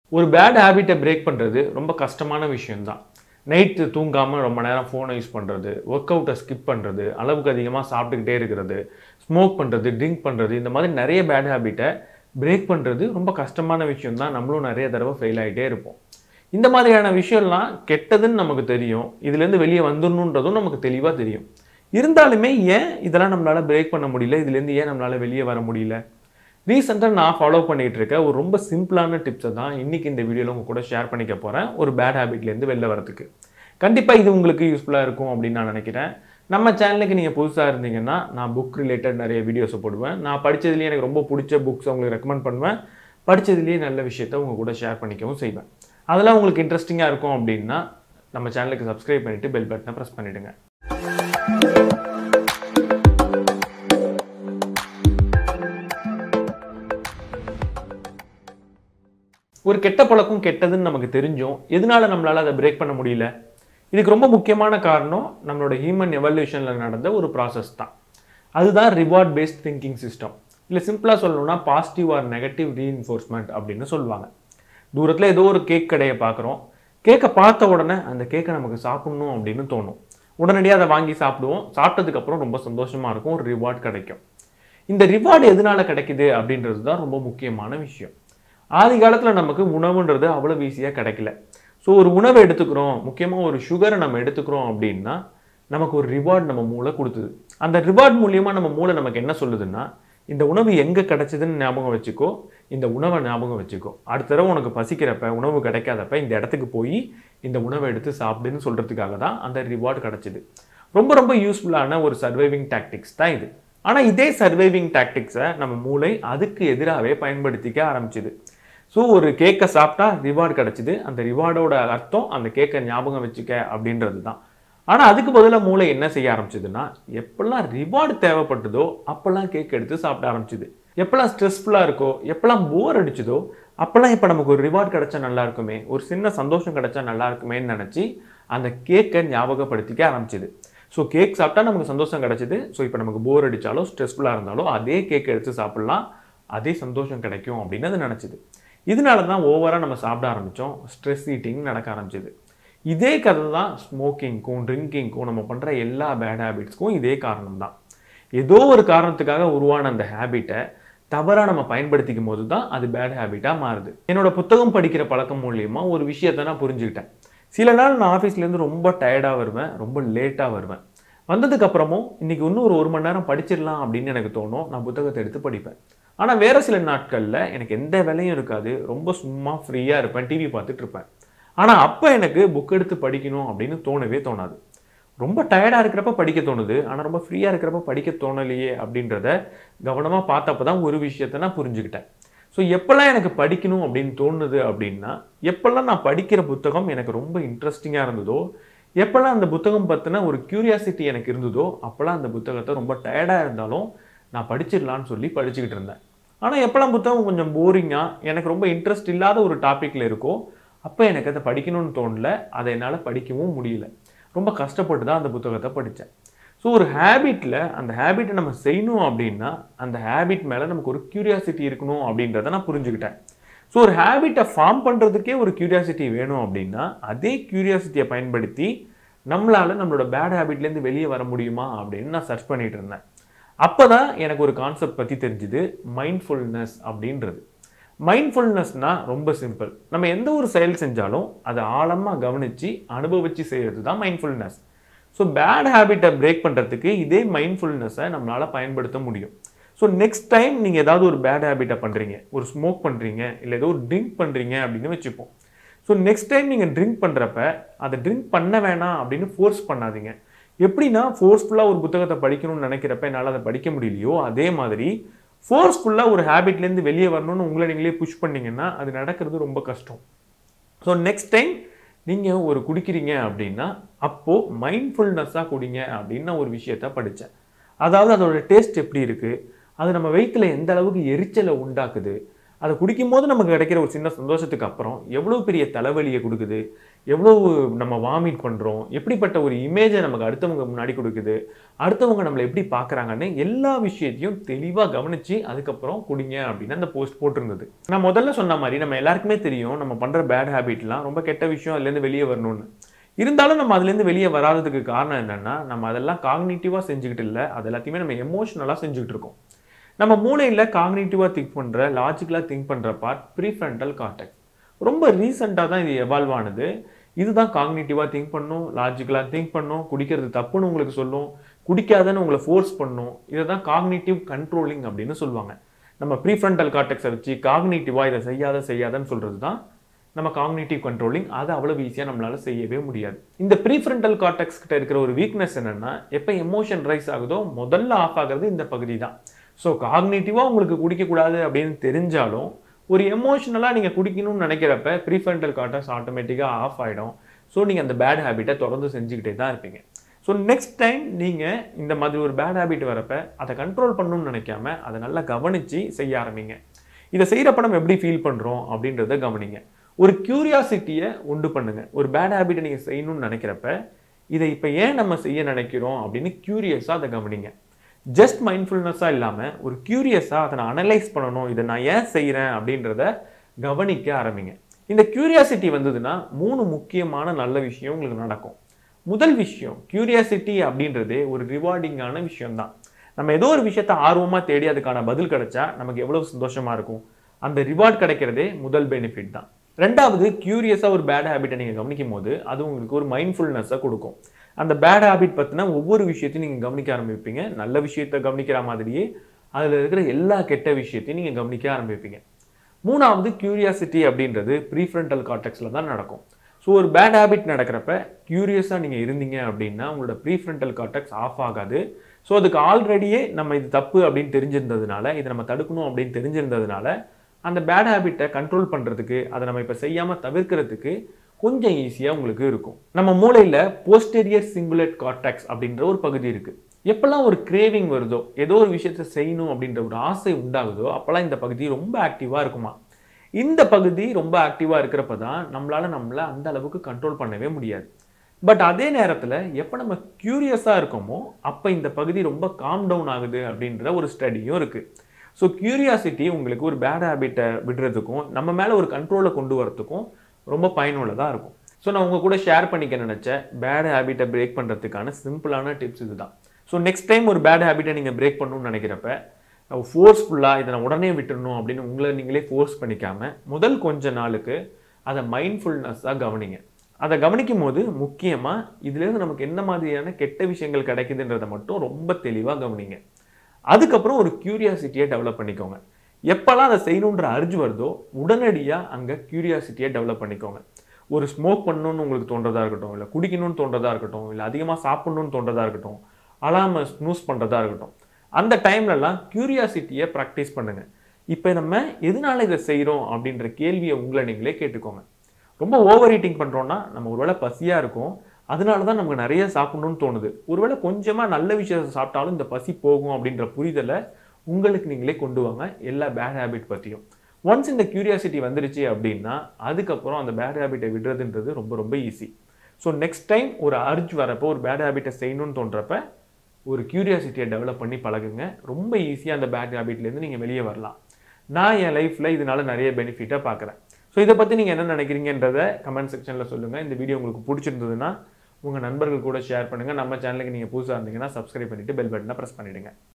ஒரு பேட் ஹேபிட்டை பிரேக் பண்ணுறது ரொம்ப கஷ்டமான விஷயம்தான் நைட்டு தூங்காமல் ரொம்ப நேரம் ஃபோனை யூஸ் பண்ணுறது ஒர்க் அவுட்டை ஸ்கிப் பண்ணுறது அளவுக்கு அதிகமாக சாப்பிட்டுக்கிட்டே இருக்கிறது ஸ்மோக் பண்ணுறது ட்ரிங்க் பண்ணுறது இந்த மாதிரி நிறைய பேட் ஹேபிட்டை பிரேக் பண்ணுறது ரொம்ப கஷ்டமான விஷயம் தான் நம்மளும் நிறைய தடவை ஃபெயில் ஆகிட்டே இருப்போம் இந்த மாதிரியான விஷயம்லாம் கெட்டதுன்னு நமக்கு தெரியும் இதுலேருந்து வெளியே வந்துடணுன்றதும் நமக்கு தெளிவாக தெரியும் இருந்தாலுமே ஏன் இதெல்லாம் நம்மளால் பிரேக் பண்ண முடியல இதுலேருந்து ஏன் நம்மளால் வெளியே வர முடியல ரீசெண்டாக நான் ஃபாலோ பண்ணிகிட்டு இருக்க ஒரு ரொம்ப சிம்பிளான டிப்ஸை தான் இன்றைக்கி இந்த வீடியோவில் உங்கள் கூட ஷேர் பண்ணிக்க போகிறேன் ஒரு பேட் ஹேபிட்லேருந்து வெளில வரதுக்கு கண்டிப்பாக இது உங்களுக்கு யூஸ்ஃபுல்லாக இருக்கும் அப்படின்னு நான் நினைக்கிறேன் நம்ம சேனலுக்கு நீங்கள் புதுசாக இருந்தீங்கன்னா நான் புக் ரிலேட்டட் நிறைய வீடியோஸை போடுவேன் நான் படித்ததுலேயே எனக்கு ரொம்ப பிடிச்ச புக்ஸ் உங்களுக்கு ரெக்கமெண்ட் பண்ணுவேன் படித்ததுலேயே நல்ல விஷயத்த உங்கள் கூட ஷேர் பண்ணிக்கவும் செய்வேன் அதெல்லாம் உங்களுக்கு இன்ட்ரெஸ்டிங்காக இருக்கும் அப்படின்னா நம்ம சேனலுக்கு சப்ஸ்கிரைப் பண்ணிவிட்டு பெல் பட்டனை ப்ரெஸ் பண்ணிவிடுங்க ஒரு கெட்ட பழக்கம் கெட்டதுன்னு நமக்கு தெரிஞ்சும் எதனால நம்மளால அதை பிரேக் பண்ண முடியல இதுக்கு ரொம்ப முக்கியமான காரணம் நம்மளோட ஹியூமன் எவல்யூஷனில் நடந்த ஒரு ப்ராசஸ் தான் அதுதான் ரிவார்ட் பேஸ்ட் திங்கிங் சிஸ்டம் இல்லை சிம்பிளாக சொல்லணும்னா பாசிட்டிவ் ஆர் நெகட்டிவ் ரீஇன்ஃபோர்ஸ்மெண்ட் அப்படின்னு சொல்லுவாங்க தூரத்தில் ஏதோ ஒரு கேக் கடையை பார்க்குறோம் கேக்கை பார்த்த உடனே அந்த கேக்கை நமக்கு சாப்பிடணும் அப்படின்னு தோணும் உடனடியாக அதை வாங்கி சாப்பிடுவோம் சாப்பிட்டதுக்கப்புறம் ரொம்ப சந்தோஷமாக இருக்கும் ஒரு ரிவார்ட் கிடைக்கும் இந்த ரிவார்டு எதனால கிடைக்குது அப்படின்றது தான் ரொம்ப முக்கியமான விஷயம் ஆதி காலத்தில் நமக்கு உணவுன்றது அவ்வளோ ஈஸியாக கிடைக்கல ஸோ ஒரு உணவை எடுத்துக்கிறோம் முக்கியமாக ஒரு சுகரை நம்ம எடுத்துக்கிறோம் அப்படின்னா நமக்கு ஒரு ரிவார்ட் நம்ம மூளை கொடுத்துது அந்த ரிவார்ட் மூலியமாக நம்ம மூளை நமக்கு என்ன சொல்லுதுன்னா இந்த உணவு எங்கே கிடைச்சதுன்னு ஞாபகம் வச்சுக்கோ இந்த உணவை ஞாபகம் வச்சுக்கோ அடுத்த தடவை உனக்கு பசிக்கிறப்ப உணவு கிடைக்காதப்ப இந்த இடத்துக்கு போய் இந்த உணவை எடுத்து சாப்பிடுன்னு சொல்கிறதுக்காக தான் அந்த ரிவார்டு கிடச்சிது ரொம்ப ரொம்ப யூஸ்ஃபுல்லான ஒரு சர்வைவிங் டாக்டிக்ஸ் தான் இது ஆனால் இதே சர்வைவிங் டாக்டிக்ஸை நம்ம மூளை அதுக்கு எதிராகவே பயன்படுத்திக்க ஆரம்பிச்சுது ஸோ ஒரு கேக்கை சாப்பிட்டா ரிவார்டு கிடச்சிது அந்த ரிவார்டோட அர்த்தம் அந்த கேக்கை ஞாபகம் வச்சுக்க அப்படின்றது தான் ஆனால் அதுக்கு பதிலாக மூளை என்ன செய்ய ஆரம்பிச்சதுன்னா எப்பெல்லாம் ரிவார்டு தேவைப்பட்டதோ அப்போல்லாம் கேக் எடுத்து சாப்பிட ஆரம்பிச்சுது எப்பெல்லாம் ஸ்ட்ரெஸ்ஃபுல்லாக இருக்கோ எப்பெல்லாம் போர் அடிச்சதோ அப்போல்லாம் இப்போ நமக்கு ஒரு ரிவார்டு கிடைச்சா நல்லா இருக்குமே ஒரு சின்ன சந்தோஷம் கிடைச்சா நல்லா இருக்குமேன்னு நினச்சி அந்த கேக்கை ஞாபகப்படுத்திக்க ஆரம்பிச்சுது ஸோ கேக் சாப்பிட்டா நமக்கு சந்தோஷம் கிடைச்சிது ஸோ இப்போ நமக்கு போர் அடித்தாலோ ஸ்ட்ரெஸ்ஃபுல்லாக இருந்தாலோ அதே கேக் எடுத்து சாப்பிட்லாம் அதே சந்தோஷம் கிடைக்கும் அப்படின்னு அது நினச்சிது இதனால தான் ஓவராக நம்ம சாப்பிட ஆரம்பித்தோம் ஸ்ட்ரெஸ் ஈட்டிங் நடக்க ஆரம்பிச்சது இதே கதை தான் ஸ்மோக்கிங்க்கும் ட்ரிங்கிங்க்கும் நம்ம பண்ணுற எல்லா பேட் ஹேபிட்ஸ்க்கும் இதே காரணம் தான் ஏதோ ஒரு காரணத்துக்காக உருவான அந்த ஹேபிட்டை தவறாக நம்ம பயன்படுத்திக்கும் போது தான் அது பேட் ஹேபிட்டாக மாறுது என்னோட புத்தகம் படிக்கிற பழக்கம் மூலியமா ஒரு விஷயத்தை நான் புரிஞ்சுக்கிட்டேன் சில நாள் நான் ஆஃபீஸ்லேருந்து ரொம்ப டயர்டாக வருவேன் ரொம்ப லேட்டாக வருவேன் வந்ததுக்கு அப்புறமும் இன்னைக்கு இன்னும் ஒரு ஒரு மணி நேரம் படிச்சிடலாம் அப்படின்னு எனக்கு தோணும் நான் புத்தகத்தை எடுத்து படிப்பேன் ஆனால் வேறு சில நாட்களில் எனக்கு எந்த வேலையும் இருக்காது ரொம்ப சும்மா ஃப்ரீயாக இருப்பேன் டிவி பார்த்துட்டு இருப்பேன் ஆனால் அப்போ எனக்கு புக் எடுத்து படிக்கணும் அப்படின்னு தோணவே தோணாது ரொம்ப டயர்டாக இருக்கிறப்ப படிக்க தோணுது ஆனால் ரொம்ப ஃப்ரீயாக இருக்கிறப்ப படிக்க தோணலையே அப்படின்றத கவனமாக பார்த்தப்ப தான் ஒரு விஷயத்த நான் புரிஞ்சுக்கிட்டேன் ஸோ எப்போல்லாம் எனக்கு படிக்கணும் அப்படின்னு தோணுது அப்படின்னா எப்போல்லாம் நான் படிக்கிற புத்தகம் எனக்கு ரொம்ப இன்ட்ரெஸ்டிங்காக இருந்ததோ எப்போல்லாம் அந்த புத்தகம் பற்றின ஒரு க்யூரியாசிட்டி எனக்கு இருந்ததோ அப்போல்லாம் அந்த புத்தகத்தை ரொம்ப டயர்டாக இருந்தாலும் நான் படிச்சிடலான்னு சொல்லி படிச்சுக்கிட்டு இருந்தேன் ஆனால் எப்போல்லாம் புத்தகம் கொஞ்சம் போரிங்காக எனக்கு ரொம்ப இன்ட்ரெஸ்ட் இல்லாத ஒரு டாப்பிக்கில் இருக்கோ அப்போ எனக்கு அதை படிக்கணும்னு தோணல அதை என்னால் படிக்கவும் முடியல ரொம்ப கஷ்டப்பட்டு தான் அந்த புத்தகத்தை படித்தேன் ஸோ ஒரு ஹேபிட்டில் அந்த ஹேபிட்டை நம்ம செய்யணும் அப்படின்னா அந்த ஹேபிட் மேலே நமக்கு ஒரு க்யூரியாசிட்டி இருக்கணும் அப்படின்றத நான் புரிஞ்சுக்கிட்டேன் ஸோ ஒரு ஹேபிட்டை ஃபார்ம் பண்ணுறதுக்கே ஒரு க்யூரியாசிட்டி வேணும் அப்படின்னா அதே க்யூரியாசிட்டியை பயன்படுத்தி நம்மளால் நம்மளோட பேட் ஹேபிட்லேருந்து வெளியே வர முடியுமா அப்படின்னு நான் சர்ச் பண்ணிட்டு இருந்தேன் அப்போ தான் எனக்கு ஒரு கான்செப்ட் பற்றி தெரிஞ்சுது மைண்ட்ஃபுல்னஸ் அப்படின்றது மைண்ட்ஃபுல்னஸ்னா ரொம்ப சிம்பிள் நம்ம எந்த ஒரு செயல் செஞ்சாலும் அதை ஆழமாக கவனித்து அனுபவித்து செய்கிறது தான் மைண்ட்ஃபுல்னஸ் ஸோ பேட் ஹேபிட்டை பிரேக் பண்ணுறதுக்கு இதே மைண்ட்ஃபுல்னஸை நம்மளால் பயன்படுத்த முடியும் ஸோ நெக்ஸ்ட் டைம் நீங்கள் ஏதாவது ஒரு பேட் ஹேபிட்டை பண்ணுறீங்க ஒரு ஸ்மோக் பண்ணுறீங்க இல்லை ஏதோ ஒரு ட்ரிங்க் பண்ணுறீங்க அப்படின்னு வச்சுப்போம் ஸோ நெக்ஸ்ட் டைம் நீங்கள் ட்ரிங்க் பண்ணுறப்ப அதை ட்ரிங்க் பண்ண வேணாம் அப்படின்னு ஃபோர்ஸ் பண்ணாதீங்க எப்படின்னா ஃபோர்ஸ்ஃபுல்லாக ஒரு புத்தகத்தை படிக்கணும்னு நினைக்கிறப்ப என்னால் அதை படிக்க முடியலையோ அதே மாதிரி ஃபோர்ஸ்ஃபுல்லாக ஒரு ஹேபிட்லேருந்து வெளியே வரணும்னு உங்களை நீங்களே புஷ் பண்ணீங்கன்னா அது நடக்கிறது ரொம்ப கஷ்டம் ஸோ நெக்ஸ்ட் டைம் நீங்கள் ஒரு குடிக்கிறீங்க அப்படின்னா அப்போது மைண்ட்ஃபுல்னஸ்ஸாக குடிங்க அப்படின்னு நான் ஒரு விஷயத்த படித்தேன் அதாவது அதோட டேஸ்ட் எப்படி இருக்குது அது நம்ம வயிற்றில் எந்த அளவுக்கு எரிச்சலை உண்டாக்குது அதை குடிக்கும்போது நமக்கு கிடைக்கிற ஒரு சின்ன சந்தோஷத்துக்கு அப்புறம் எவ்வளோ பெரிய தலைவலியை கொடுக்குது எவ்வளோ நம்ம வாமிட் பண்ணுறோம் எப்படிப்பட்ட ஒரு இமேஜை நமக்கு அடுத்தவங்க முன்னாடி கொடுக்குது அடுத்தவங்க நம்மளை எப்படி பார்க்குறாங்கன்னு எல்லா விஷயத்தையும் தெளிவாக கவனித்து அதுக்கப்புறம் குடிங்க அப்படின்னு அந்த போஸ்ட் போட்டிருந்தது நான் முதல்ல சொன்ன மாதிரி நம்ம எல்லாருக்குமே தெரியும் நம்ம பண்ணுற பேட் ஹேபிட்லாம் ரொம்ப கெட்ட விஷயம் அதுலேருந்து வெளியே வரணும்னு இருந்தாலும் நம்ம அதுலேருந்து வெளியே வராததுக்கு காரணம் என்னென்னா நம்ம அதெல்லாம் காக்னிட்டிவாக செஞ்சுக்கிட்டு இல்லை அது எல்லாத்தையுமே நம்ம எமோஷ்னலாக செஞ்சுக்கிட்டு இருக்கோம் நம்ம மூளையில் காக்னிட்டிவாக திங்க் பண்ணுற லாஜிக்கலாக திங்க் பண்ணுற பார்ட் ப்ரீஃப்ரண்டல் கார்டெக்ஸ் ரொம்ப ரீசெண்டாக தான் இது எவால்வ் ஆனது இதுதான் காக்னிட்டிவாக திங்க் பண்ணும் லாஜிக்கலாக திங்க் பண்ணும் குடிக்கிறது தப்புன்னு உங்களுக்கு சொல்லும் குடிக்காதன்னு உங்களை ஃபோர்ஸ் பண்ணும் இதை தான் காக்னிட்டிவ் கண்ட்ரோலிங் அப்படின்னு சொல்லுவாங்க நம்ம ப்ரீஃப்ரண்டல் கார்டெக்ஸை வச்சு காக்னிட்டிவாக இதை செய்யாத செய்யாதன்னு சொல்கிறது தான் நம்ம காக்னிட்டிவ் கண்ட்ரோலிங் அதை அவ்வளவு ஈஸியாக நம்மளால செய்யவே முடியாது இந்த ப்ரீஃப்ரண்டல் கார்டெக்ஸ் கிட்ட இருக்கிற ஒரு வீக்னஸ் என்னன்னா எப்போ எமோஷன் ரைஸ் ஆகுதோ முதல்ல ஆஃப் ஆகுறது இந்த பகுதி தான் ஸோ காக்னிட்டிவாக உங்களுக்கு குடிக்கக்கூடாது அப்படின்னு தெரிஞ்சாலும் ஒரு எமோஷனலாக நீங்கள் குடிக்கணும்னு நினைக்கிறப்ப ப்ரீஃப்ரண்டல் கார்டெக்ஸ் ஆட்டோமேட்டிக்காக ஆஃப் ஆகிடும் ஸோ நீங்கள் அந்த பேட் ஹேபிட்டை தொடர்ந்து செஞ்சுக்கிட்டே தான் இருப்பீங்க ஸோ நெக்ஸ்ட் டைம் நீங்கள் இந்த மாதிரி ஒரு பேட் ஹேபிட் வரப்ப அதை கண்ட்ரோல் பண்ணணும்னு நினைக்காம அதை நல்லா கவனித்து செய்ய ஆரம்பிங்க இதை செய்கிறப்ப நம்ம எப்படி ஃபீல் பண்ணுறோம் அப்படின்றத கவனிங்க ஒரு க்யூரியாசிட்டியை உண்டு பண்ணுங்க ஒரு பேட் ஹேபிட்டை நீங்கள் செய்யணும்னு நினைக்கிறப்ப இதை இப்போ ஏன் நம்ம செய்ய நினைக்கிறோம் அப்படின்னு க்யூரியஸாக அதை கவனிங்க ஜஸ்ட் மைண்ட்ஃபுல்னஸாக இல்லாமல் ஒரு க்யூரியஸாக அதை நான் அனலைஸ் பண்ணணும் இதை நான் ஏன் செய்கிறேன் அப்படின்றத கவனிக்க ஆரம்பிங்க இந்த க்யூரியாசிட்டி வந்ததுன்னா மூணு முக்கியமான நல்ல விஷயம் உங்களுக்கு நடக்கும் முதல் விஷயம் க்யூரியாசிட்டி அப்படின்றதே ஒரு ரிவார்டிங்கான விஷயம்தான் நம்ம ஏதோ ஒரு விஷயத்த ஆர்வமாக தேடி அதுக்கான பதில் கிடைச்சா நமக்கு எவ்வளவு சந்தோஷமா இருக்கும் அந்த ரிவார்ட் கிடைக்கிறதே முதல் பெனிஃபிட் தான் ரெண்டாவது க்யூரியஸாக ஒரு பேட் ஹேபிட்டை நீங்கள் கவனிக்கும் போது அது உங்களுக்கு ஒரு மைண்ட்ஃபுல்னஸை கொடுக்கும் அந்த பேட் ஹேபிட் பற்றின ஒவ்வொரு விஷயத்தையும் நீங்கள் கவனிக்க ஆரம்பிப்பீங்க நல்ல விஷயத்தை கவனிக்கிற மாதிரியே அதில் இருக்கிற எல்லா கெட்ட விஷயத்தையும் நீங்கள் கவனிக்க ஆரம்பிப்பீங்க மூணாவது கியூரியாசிட்டி அப்படின்றது ப்ரீஃப்ரண்டல் கார்டெக்ஸில் தான் நடக்கும் ஸோ ஒரு பேட் ஹேபிட் நடக்கிறப்ப க்யூரியஸாக நீங்கள் இருந்தீங்க அப்படின்னா உங்களோட ப்ரீஃப்ரண்டல் கார்டெக்ஸ் ஆஃப் ஆகாது ஸோ அதுக்கு ஆல்ரெடியே நம்ம இது தப்பு அப்படின்னு தெரிஞ்சிருந்ததுனால இதை நம்ம தடுக்கணும் அப்படின்னு தெரிஞ்சிருந்ததுனால அந்த பேட் ஹேபிட்டை கண்ட்ரோல் பண்ணுறதுக்கு அதை நம்ம இப்போ செய்யாமல் தவிர்க்கிறதுக்கு கொஞ்சம் ஈஸியாக உங்களுக்கு இருக்கும் நம்ம மூளையில் போஸ்டீரியர் சிங்குலேட் கார்டெக்ஸ் அப்படின்ற ஒரு பகுதி இருக்குது எப்பெல்லாம் ஒரு கிரேவிங் வருதோ ஏதோ ஒரு விஷயத்தை செய்யணும் அப்படின்ற ஒரு ஆசை உண்டாகுதோ அப்போல்லாம் இந்த பகுதி ரொம்ப ஆக்டிவாக இருக்குமா இந்த பகுதி ரொம்ப ஆக்டிவாக இருக்கிறப்ப தான் நம்மளால நம்மளை அந்த அளவுக்கு கண்ட்ரோல் பண்ணவே முடியாது பட் அதே நேரத்தில் எப்போ நம்ம க்யூரியஸாக இருக்கோமோ அப்போ இந்த பகுதி ரொம்ப காம் டவுன் ஆகுது அப்படின்ற ஒரு ஸ்டடியும் இருக்குது ஸோ க்யூரியாசிட்டி உங்களுக்கு ஒரு பேட் ஹேபிட்டை விடுறதுக்கும் நம்ம மேலே ஒரு கண்ட்ரோலை கொண்டு வரதுக்கும் ரொம்ப பயனுள்ளதாக இருக்கும் ஸோ நான் உங்கள் கூட ஷேர் பண்ணிக்க நினச்ச பேட் ஹேபிட்டை பிரேக் பண்ணுறதுக்கான சிம்பிளான டிப்ஸ் இதுதான் ஸோ நெக்ஸ்ட் டைம் ஒரு பேட் ஹேபிட்டை நீங்கள் பிரேக் பண்ணணும்னு நினைக்கிறப்ப ஃபோர்ஸ்ஃபுல்லாக இதை நான் உடனே விட்டுறணும் அப்படின்னு உங்களை நீங்களே ஃபோர்ஸ் பண்ணிக்காம முதல் கொஞ்ச நாளுக்கு அதை மைண்ட்ஃபுல்னஸாக கவனிங்க அதை கவனிக்கும் போது முக்கியமாக இதுலேருந்து நமக்கு என்ன மாதிரியான கெட்ட விஷயங்கள் கிடைக்குதுன்றதை மட்டும் ரொம்ப தெளிவாக கவனிங்க அதுக்கப்புறம் ஒரு க்யூரியாசிட்டியை டெவலப் பண்ணிக்கோங்க எப்போல்லாம் அதை செய்யணுன்ற அர்ஜ் வருதோ உடனடியாக அங்கே க்யூரியாசிட்டியை டெவலப் பண்ணிக்கோங்க ஒரு ஸ்மோக் பண்ணணும்னு உங்களுக்கு தோன்றதா இருக்கட்டும் இல்லை குடிக்கணும்னு தோன்றதா இருக்கட்டும் இல்லை அதிகமாக சாப்பிடணும்னு தோன்றதா இருக்கட்டும் அலாம ஸ்னூஸ் பண்ணுறதா இருக்கட்டும் அந்த டைம்லலாம் க்யூரியாசிட்டியை ப்ராக்டிஸ் பண்ணுங்க இப்போ நம்ம எதனால இதை செய்கிறோம் அப்படின்ற கேள்வியை உங்களை நீங்களே கேட்டுக்கோங்க ரொம்ப ஓவர் ஈட்டிங் பண்ணுறோன்னா நம்ம ஒருவேளை பசியாக இருக்கும் அதனால தான் நமக்கு நிறைய சாப்பிடணும்னு தோணுது ஒருவேளை கொஞ்சமாக நல்ல விஷயத்தை சாப்பிட்டாலும் இந்த பசி போகும் அப்படின்ற புரிதலை உங்களுக்கு நீங்களே கொண்டு வாங்க எல்லா பேட் ஹேபிட் பற்றியும் ஒன்ஸ் இந்த கியூரியாசிட்டி வந்துருச்சு அப்படின்னா அதுக்கப்புறம் அந்த பேட் ஹேபிட்டை விடுறதுன்றது ரொம்ப ரொம்ப ஈஸி ஸோ நெக்ஸ்ட் டைம் ஒரு அர்ஜ் வரப்போ ஒரு பேட் ஹேபிட்டை செய்யணும்னு தோன்றப்ப ஒரு கியூரியாசிட்டியை டெவலப் பண்ணி பழகுங்க ரொம்ப ஈஸியாக அந்த பேட் ஹேபிட்லேருந்து நீங்கள் வெளியே வரலாம் நான் என் லைஃப்பில் இதனால நிறைய பெனிஃபிட்டை பார்க்குறேன் ஸோ இதை பற்றி நீங்கள் என்ன நினைக்கிறீங்கன்றத கமெண்ட் செக்ஷனில் சொல்லுங்கள் இந்த வீடியோ உங்களுக்கு பிடிச்சிருந்ததுன்னா உங்கள் நண்பர்கள் கூட ஷேர் பண்ணுங்கள் நம்ம சேனலுக்கு நீங்கள் புதுசாக இருந்தீங்கன்னா சப்ஸ்கிரைப் பண்ணிவிட்டு பெல் பட்டனை ப்ரெஸ் பண்ணிவிடுங்க